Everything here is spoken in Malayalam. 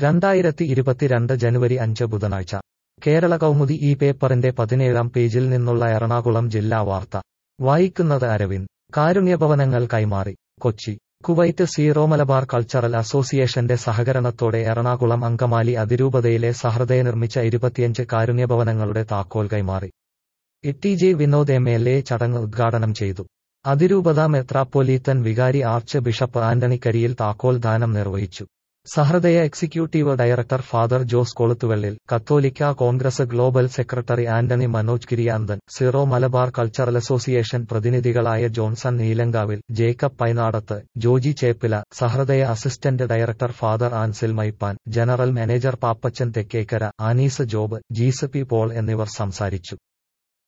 രണ്ടായിരത്തി ഇരുപത്തിരണ്ട് ജനുവരി അഞ്ച് ബുധനാഴ്ച കേരള കൗമുദി ഈ പേപ്പറിന്റെ പതിനേഴാം പേജിൽ നിന്നുള്ള എറണാകുളം ജില്ലാ വാർത്ത വായിക്കുന്നത് അരവിന്ദ് കാരുണ്യഭവനങ്ങൾ കൈമാറി Kochi Kuwait Syro Malabar cultural അസോസിയേഷന്റെ സഹകരണത്തോടെ എറണാകുളം അങ്കമാലി അതിരൂപതയിലെ സഹൃദയ നിർമ്മിച്ച ഇരുപത്തിയഞ്ച് കാരുണ്യഭവനങ്ങളുടെ താക്കോൽ കൈമാറി E J Vinod M L A ചടങ്ങ് ഉദ്ഘാടനം ചെയ്തു അതിരൂപത മെത്രാപ്പൊലീത്തൻ വികാരി ആർച്ച് ബിഷപ്പ് ആന്റണി കരിയിൽ താക്കോൽ ദാനം നിർവഹിച്ചു Sahrudaya executive director father Jose Koluthuvellil കത്തോലിക്ക Congress global secretary Antony Manoj Kiriyanthan Syro Malabar cultural association പ്രതിനിധികളായ Johnson Neelankavil Jacob Painadath Joji Cheppila Sahrudaya assistant director father Ansil Maippan general manager Pappachan Thekkekara Anees Job Jees P Paul എന്നിവർ സംസാരിച്ചു